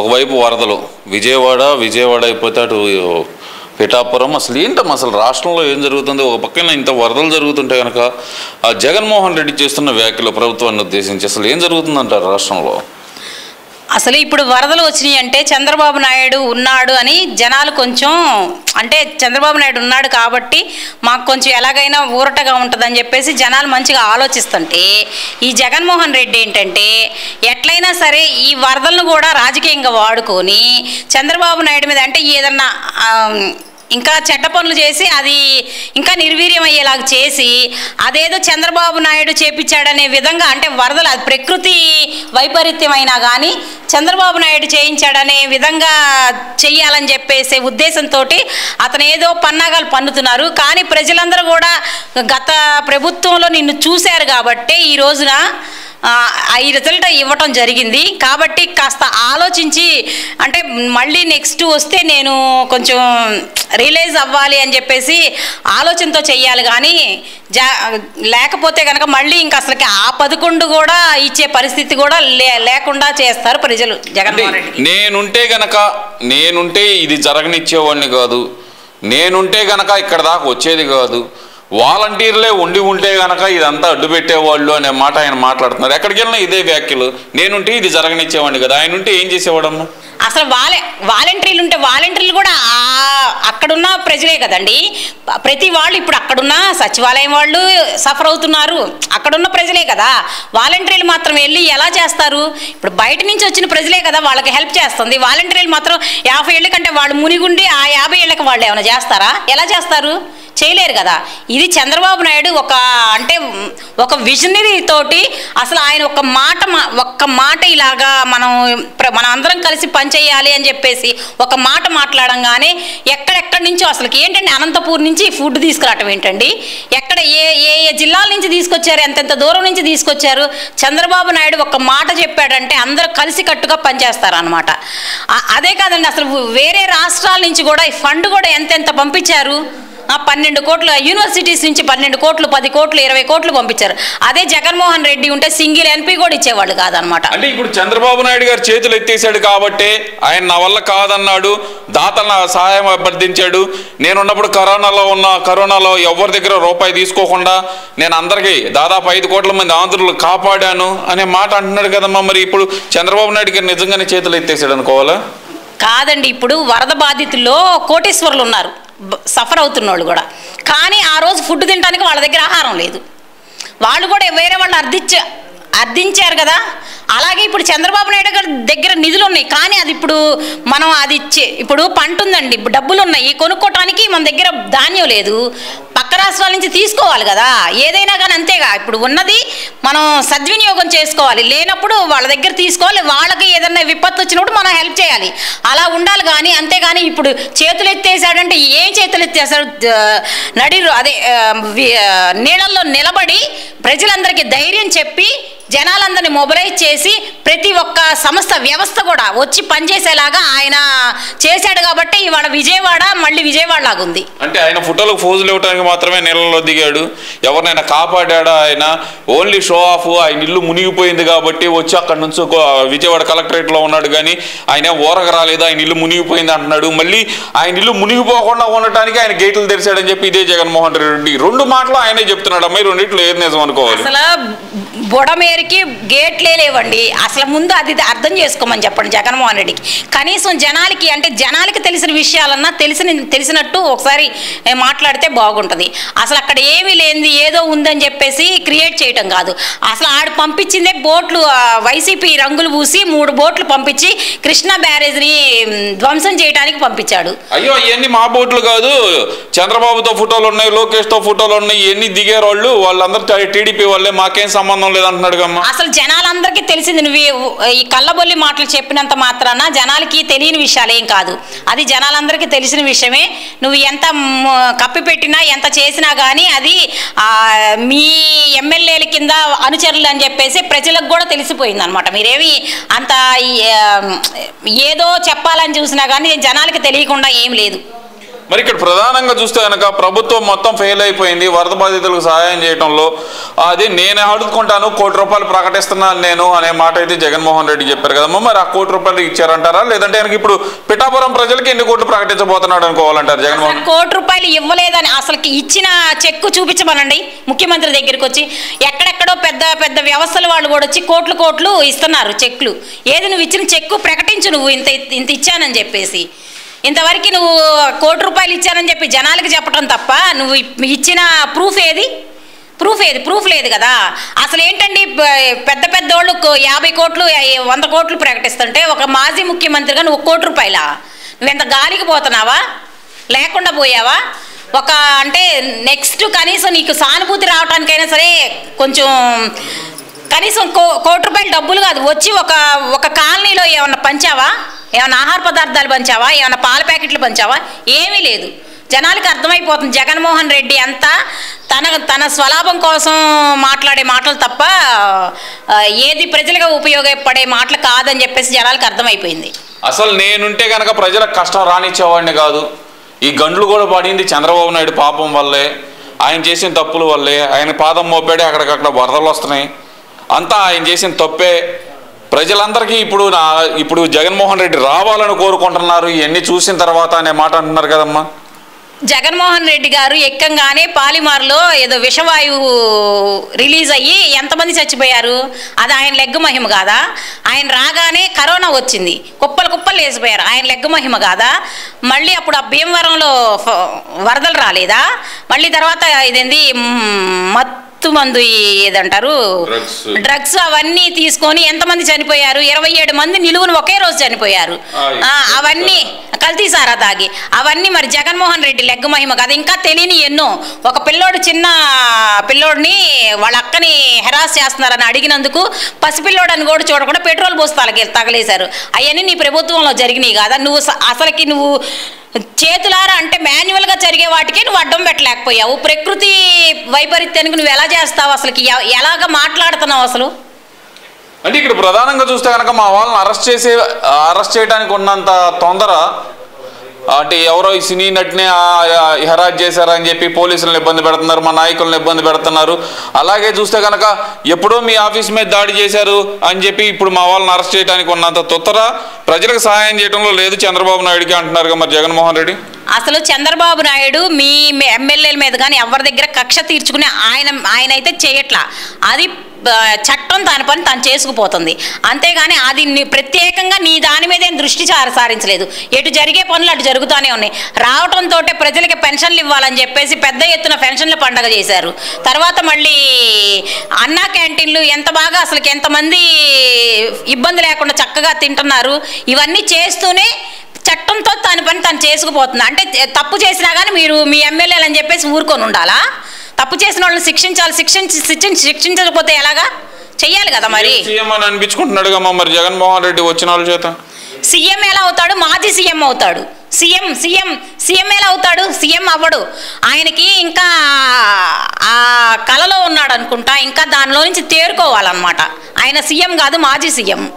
ఒకవైపు వరదలు విజయవాడ విజయవాడ అయిపోతే అటు పిఠాపురం అసలు ఏంటమ్మా అసలు రాష్ట్రంలో ఏం జరుగుతుంది ఒక పక్కన ఇంత వరదలు జరుగుతుంటే కనుక ఆ జగన్మోహన్ రెడ్డి చేస్తున్న వ్యాఖ్యలు ప్రభుత్వాన్ని ఉద్దేశించి అసలు ఏం జరుగుతుందంటారు రాష్ట్రంలో అసలు ఇప్పుడు వరదలు వచ్చినాయి అంటే చంద్రబాబు నాయుడు ఉన్నాడు అని జనాలు కొంచెం అంటే చంద్రబాబు నాయుడు ఉన్నాడు కాబట్టి మాకు కొంచెం ఎలాగైనా ఊరటగా ఉంటుందని చెప్పేసి జనాలు మంచిగా ఆలోచిస్తుంటే ఈ జగన్మోహన్ రెడ్డి ఏంటంటే ఎట్లయినా సరే ఈ వరదలను కూడా రాజకీయంగా వాడుకొని చంద్రబాబు నాయుడు మీద అంటే ఏదన్నా ఆ, ఇంకా చెడ్డ పనులు చేసి అది ఇంకా నిర్వీర్యం అయ్యేలాగా చేసి అదేదో చంద్రబాబు నాయుడు చేపించాడనే విధంగా అంటే వరదలు అది ప్రకృతి వైపరీత్యమైనా కానీ చంద్రబాబు నాయుడు చేయించాడనే విధంగా చెయ్యాలని చెప్పేసే ఉద్దేశంతో అతను ఏదో పన్నాగాలు పన్నుతున్నారు కానీ ప్రజలందరూ కూడా గత ప్రభుత్వంలో నిన్ను చూశారు కాబట్టే ఈ రోజున ఆ, ఈ రిజల్ట్ ఇవ్వటం జరిగింది కాబట్టి కాస్త ఆలోచించి అంటే మళ్ళీ నెక్స్ట్ వస్తే నేను కొంచెం రియలైజ్ అవ్వాలి అని చెప్పేసి ఆలోచనతో చెయ్యాలి కానీ జా లేకపోతే కనుక మళ్ళీ ఇంకా అసలుకి ఆ పదకొండు కూడా ఇచ్చే పరిస్థితి కూడా లే లేకుండా చేస్తారు ప్రజలు అంటే జగన్మోహన్ రెడ్డి నేనుంటే గనక నేనుంటే ఇది జరగనిచ్చేవాడిని కాదు నేనుంటే గనక ఇక్కడ దాకా వచ్చేది కాదు వాలంటీర్లే ఉండి ఉంటే గనక ఇదంతా అడ్డు పెట్టేవాళ్ళు అనే మాట ఆయన మాట్లాడుతున్నారు ఎక్కడికి వెళ్ళినా ఇదే వ్యాఖ్యలు నేనుంటే ఇది జరగనిచ్చేవాడిని కదా ఆయన ఉంటే ఏం చేసేవాడమ్మా అసలు వాలే వాలంటీర్లు ఉంటే వాలంటీర్లు కూడా ఆ- అక్కడున్న ప్రజలే కదండి ప- ప్రతి వాళ్ళు ఇప్పుడు అక్కడున్న సచివాలయం వాళ్ళు సఫర్ అవుతున్నారు అక్కడున్న ప్రజలే కదా వాలంటీర్లు మాత్రం వెళ్ళి ఎలా చేస్తారు ఇప్పుడు బయట నుంచి వచ్చిన ప్రజలే కదా వాళ్ళకి హెల్ప్ చేస్తుంది వాలంటీర్లు మాత్రం యాభై ఏళ్ళ కంటే వాళ్ళు మునిగుండి ఆ యాభై ఏళ్ళకి వాళ్ళు ఏమైనా చేస్తారా ఎలా చేస్తారు చేయలేరు కదా ఇది చంద్రబాబు నాయుడు ఒక అంటే ఒక విజనరీ తోటి అసలు ఆయన ఒక మాట మా- ఒక్క మాట ఇలాగా మనం ప్ర- మన అందరం కలిసి పనిచేయాలి అని చెప్పేసి ఒక మాట మాట్లాడంగానే ఎక్కడెక్కడి నుంచో అసలు ఏంటండి అనంతపూర్ నుంచి ఫుడ్ తీసుకురావటం ఏంటండి ఎక్కడ ఏ ఏ ఏ జిల్లాల నుంచి తీసుకొచ్చారు ఎంతెంత దూరం నుంచి తీసుకొచ్చారు చంద్రబాబు నాయుడు ఒక మాట చెప్పాడంటే అందరూ కలిసి కట్టుగా పనిచేస్తారు అనమాట అదే కాదండి అసలు వేరే రాష్ట్రాల నుంచి కూడా ఈ ఫండ్ కూడా ఎంతెంత పంపించారు ఆ, పన్నెండు కోట్లు యూనివర్సిటీస్ నుంచి పన్నెండు కోట్లు పది కోట్లు ఇరవై కోట్లు పంపించారు అదే జగన్మోహన్ రెడ్డి ఉంటే సింగిల్ ఎన్పీ కూడా ఇచ్చేవాళ్ళు కాదనమాట అంటే ఇప్పుడు చంద్రబాబు నాయుడు గారు చేతులు ఎత్తేసాడు కాబట్టి ఆయన నా వల్ల కాదన్నాడు దాతల సహాయం అభ్యర్థించాడు నేనున్నప్పుడు కరోనాలో ఉన్న కరోనాలో ఎవరి దగ్గర రూపాయి తీసుకోకుండా నేను అందరికీ దాదాపు ఐదు కోట్ల మంది ఆంధ్రులు కాపాడాను అనే మాట అంటున్నాడు కదమ్మా మరి ఇప్పుడు చంద్రబాబు నాయుడు గారు నిజంగానే చేతులు ఎత్తేసాడు అనుకోవాలా కాదండి ఇప్పుడు వరద బాధితుల్లో కోటేశ్వరులు ఉన్నారు బ- సఫర్ అవుతున్న వాళ్ళు కూడా కానీ ఆ రోజు ఫుడ్ తినడానికి వాళ్ళ దగ్గర ఆహారం లేదు వాళ్ళు కూడా వేరే వాళ్ళు అర్థించ అర్థించారు కదా అలాగే ఇప్పుడు చంద్రబాబు నాయుడు గారి దగ్గర నిధులు ఉన్నాయి కానీ అది ఇప్పుడు మనం అది ఇచ్చే ఇప్పుడు పంట ఉందండి ఇప్పుడు డబ్బులు ఉన్నాయి కొనుక్కోవటానికి మన దగ్గర ధాన్యం లేదు పక్క రాష్ట్రాల నుంచి తీసుకోవాలి కదా ఏదైనా కానీ అంతేగా ఇప్పుడు ఉన్నది మనం సద్వినియోగం చేసుకోవాలి లేనప్పుడు వాళ్ళ దగ్గర తీసుకోవాలి వాళ్ళకి ఏదైనా విపత్తు వచ్చినప్పుడు మనం హెల్ప్ చేయాలి అలా ఉండాలి కానీ అంతేగాని ఇప్పుడు చేతులు ఎత్తేసాడంటే ఏం చేతులు ఎత్తేసాడు ద- నడి రో- అదే ఆ, వి- ఆ, నీళ్ళల్లో నిలబడి ప్రజలందరికీ ధైర్యం చెప్పి జనాలందరినీ మొబిలైజ్ చేసి ప్రతి ఒక్క సంస్థ వ్యవస్థ కూడా వచ్చి పనిచేసేలాగా ఆయన చేశాడు కాబట్టి ఇవాళ విజయవాడ మళ్ళీ విజయవాడ లాగుంది అంటే ఆయన ఫోటోలకు ఫోజులు ఇవ్వడానికి మాత్రమే నీళ్ళలో దిగాడు ఎవరినైనా కాపాడాడా ఆయన ఓన్లీ షో ఆఫ్ ఆయన ఇల్లు మునిగిపోయింది కాబట్టి వచ్చి అక్కడ నుంచి ఒక విజయవాడ కలెక్టరేట్లో ఉన్నాడు కానీ ఆయన ఊరక రాలేదు ఆయన ఇల్లు మునిగిపోయింది అంటున్నాడు మళ్ళీ ఆయన ఇల్లు మునిగిపోకుండా ఉండటానికి ఆయన గేట్లు తెరిచాడని చెప్పి ఇదే జగన్మోహన్ రెడ్డి రెండు మాటలు ఆయనే చెప్తున్నాడు అమ్మాయి రెండిట్లో ఏది నిజం అనుకోవాలి అసలు బుడమేరికి గేట్లే లేవండి అసలు ముందు అది అర్థం చేసుకోమని చెప్పండి జగన్మోహన్ రెడ్డికి కనీసం జనాలకి అంటే జనాలకి తెలిసిన విషయాలన్నా తెలిసిన తెలిసినట్టు ఒకసారి ఏ, మాట్లాడితే బాగుంటుంది అసలు అక్కడ ఏమీ లేనిది ఏదో ఉందని చెప్పేసి క్రియేట్ చేయటం కాదు అసలు ఆడు పంపించిందే బోట్లు ఆ, వైసీపీ రంగులు పూసి మూడు బోట్లు పంపించి కృష్ణా బ్యారేజ్ని మ్, ధ్వంసం చేయడానికి పంపించాడు అయ్యో ఇవన్నీ మా బోట్లు కాదు చంద్రబాబుతో ఫోటోలు ఉన్నాయి లోకేష్తో ఫోటోలు ఉన్నాయి ఇవన్నీ దిగారు వాళ్ళు వాళ్ళందరూ టీడీపీ వాళ్ళే మాకేం సంబంధం లేదంటున్నాడు కమ్మా అసలు జనాలందరికీ తెలిసింది నువ్వు ఈ- ఈ కళ్ళబొల్లి మాటలు చెప్పినంత మాత్రాన జనాలకి తెలియని విషయాలు ఏం కాదు అది జనాలందరికీ తెలిసిన విషయమే నువ్వు ఎంత మ్, కప్పిపెట్టినా ఎంత చేసినా కానీ అది ఆ, మీ ఎమ్మెల్యేల కింద అనుచరులు అని చెప్పేసి ప్రజలకు కూడా తెలిసిపోయింది అనమాట మీరేమి అంత ఈ, ఆ, ఏదో చెప్పాలని చూసినా కానీ జనాలకి తెలియకుండా ఏం లేదు మరి ఇక్కడ ప్రధానంగా చూస్తే కనుక ప్రభుత్వం మొత్తం ఫెయిల్ అయిపోయింది వరద బాధితులకు సహాయం చేయడంలో అది నేను అడుగుకుంటాను కోటి రూపాయలు ప్రకటిస్తున్నాను నేను అనే మాట అయితే జగన్మోహన్ రెడ్డి చెప్పారు కదమ్మా మరి ఆ కోటి రూపాయలు ఇచ్చారంటారా లేదంటే ఆయనకి ఇప్పుడు పిఠాపురం ప్రజలకి ఎన్ని కోట్లు ప్రకటించబోతున్నాడు అనుకోవాలంటారు జగన్మోహన్ అసలు కోటి రూపాయలు ఇవ్వలేదని అసలు ఇచ్చిన చెక్కు చూపించమనండి ముఖ్యమంత్రి దగ్గరికి వచ్చి ఎక్కడెక్కడో పెద్ద పెద్ద వ్యవస్థల వాళ్ళు కూడా వచ్చి కోట్లు కోట్లు ఇస్తున్నారు చెక్లు ఏది నువ్వు ఇచ్చిన చెక్కు ప్రకటించు నువ్వు ఇంత ఇంత ఇచ్చానని చెప్పేసి ఇంతవరకు నువ్వు కోటి రూపాయలు ఇచ్చానని చెప్పి జనాలకి చెప్పడం తప్ప నువ్వు ఇ- ఇచ్చిన ప్రూఫ్ ఏది ప్రూఫ్ ఏది ప్రూఫ్ లేదు కదా అసలు ఏంటండి ప- పెద్ద పెద్ద వాళ్ళు యాభై కోట్లు ఐ- వంద కోట్లు ప్రకటిస్తుంటే ఒక మాజీ ముఖ్యమంత్రిగా నువ్వు ఒక కోటి రూపాయల నువ్వెంత గాలికి పోతున్నావా లేకుండా పోయావా ఒక అంటే నెక్స్ట్ కనీసం నీకు సానుభూతి రావడానికైనా సరే కొంచెం కనీసం కో కోటి రూపాయలు డబ్బులు కాదు వచ్చి ఒక ఒక కాలనీలో ఏమన్నా పంచావా ఏమన్నా ఆహార పదార్థాలు పంచావా ఏమన్నా పాల ప్యాకెట్లు పంచావా ఏమీ లేదు జనాలకి అర్థమైపోతుంది జగన్మోహన్ రెడ్డి అంతా తన తన స్వలాభం కోసం మాట్లాడే మాటలు తప్ప ఆ, ఏది ప్రజలకు ఉపయోగపడే మాటలు కాదని చెప్పేసి జనాలకు అర్థమైపోయింది అసలు నేనుంటే కనుక ప్రజలకు కష్టం రానిచ్చేవాడిని కాదు ఈ గండ్లు కూడా పడింది చంద్రబాబు నాయుడు పాపం వల్లే ఆయన చేసిన తప్పుల వల్లే ఆయన పాదం మోపాడే అక్కడికక్కడ వరదలు వస్తున్నాయి అంతా ఆయన చేసిన తప్పే ప్రజలందరికీ ఇప్పుడు నా ఇప్పుడు జగన్మోహన్ రెడ్డి రావాలని కోరుకుంటున్నారు ఇవన్నీ చూసిన తర్వాత అనే మాట అంటున్నారు కదమ్మా జగన్మోహన్ రెడ్డి గారు ఎక్కంగానే పాలిమార్లో ఏదో విషవాయువు రిలీజ్ అయ్యి ఎంతమంది చచ్చిపోయారు అది ఆయన లెగ్గు మహిమ కాదా ఆయన రాగానే కరోనా వచ్చింది కుప్పలు కుప్పలు వేసిపోయారు ఆయన లెగ్గు మహిమ కాదా మళ్ళీ అప్పుడు ఆ భీమవరంలో ఫ- వరదలు రాలేదా మళ్ళీ తర్వాత ఇదేంది మ్, మత్తు మందు ఈ- ఏదంటారు Drugs. డ్రగ్స్ అవన్నీ తీసుకొని ఎంతమంది చనిపోయారు ఇరవై ఏడు మంది నిలువును ఒకే రోజు చనిపోయారు ఆ, ఆ, అవన్నీ కల్తీ సారా తాగి అవన్నీ మరి జగన్మోహన్ రెడ్డి లెగ్గు మహిమ కదా ఇంకా తెలియని ఎన్నో ఒక పిల్లోడు చిన్న పిల్లోడిని వాళ్ళ అక్కని హెరాస్ చేస్తున్నారని అడిగినందుకు పసిపిల్లోడని కూడా చూడకుండా పెట్రోల్ పోసి తలకి తగలేశారు అవన్నీ నీ ప్రభుత్వంలో జరిగినాయి కదా నువ్వు స- అసలుకి నువ్వు చేతులారా అంటే మాన్యువల్గా జరిగే వాటికి నువ్వు అడ్డం పెట్టలేకపోయావు ప్రకృతి వైపరీత్యానికి నువ్వు ఎలా చేస్తావు అసలుకి ఎ- ఎలాగ మాట్లాడుతున్నావు అసలు అంటే ఇక్కడ ప్రధానంగా చూస్తే కనుక మా వాళ్ళని అరెస్ట్ చేసే అరెస్ట్ చేయడానికి ఉన్నంత తొందర అంటే ఎవరో ఈ సినీ నటిని హెరాజ్ చేశారని చెప్పి పోలీసులను ఇబ్బంది పెడుతున్నారు మా నాయకులను ఇబ్బంది పెడుతున్నారు అలాగే చూస్తే కనుక ఎప్పుడో మీ ఆఫీస్ మీద దాడి చేశారు అని చెప్పి ఇప్పుడు మా వాళ్ళని అరెస్ట్ చేయడానికి ఉన్నంత తొత్తర ప్రజలకు సహాయం చేయడంలో లేదు చంద్రబాబు నాయుడుకి అంటున్నారు కదా మరి జగన్మోహన్ రెడ్డి అసలు చంద్రబాబు నాయుడు మీ ఎమ్మెల్యేల మీద కానీ ఎవరి దగ్గర కక్ష తీర్చుకునే ఆయన ఆయన అయితే చేయట్లా అది ఆ, చట్టం దాని పని తాను చేసుకుపోతుంది అంతేగాని అది ని- ప్రత్యేకంగా నీ దాని మీద ఏం దృష్టి సార సారించలేదు ఎటు జరిగే పనులు అటు జరుగుతూనే ఉన్నాయి రావడంతో ప్రజలకి పెన్షన్లు ఇవ్వాలని చెప్పేసి పెద్ద ఎత్తున పెన్షన్ల పండగ చేశారు తర్వాత మళ్ళీ అన్నా క్యాంటీన్లు ఎంత బాగా అసలుకి ఎంతమంది ఇబ్బంది లేకుండా చక్కగా తింటున్నారు ఇవన్నీ చేస్తూనే చట్టంతో తన పని తను చేసుకుపోతుంది అంటే చే- తప్పు చేసినా కానీ మీరు మీ ఎమ్మెల్యేలు అని చెప్పేసి ఊరుకొని ఉండాలా తప్పు చేసిన వాళ్ళని శిక్షించాలి శిక్షించి శిక్షించి శిక్షించకపోతే ఎలాగా చెయ్యాలి కదా మరి సీఎం అని అనిపించుకుంటున్నాడు కమ్మా మరి జగన్మోహన్ రెడ్డి వచ్చిన వాళ్ళ చేత సీఎం ఎలా అవుతాడు మాజీ సీఎం అవుతాడు సీఎం సీఎం సీఎం ఎలా అవుతాడు సీఎం అవ్వడు ఆయనకి ఇంకా ఆ కళలో ఉన్నాడు అనుకుంటా ఇంకా దానిలో నుంచి తేరుకోవాలన్నమాట ఆయన సీఎం కాదు మాజీ సీఎం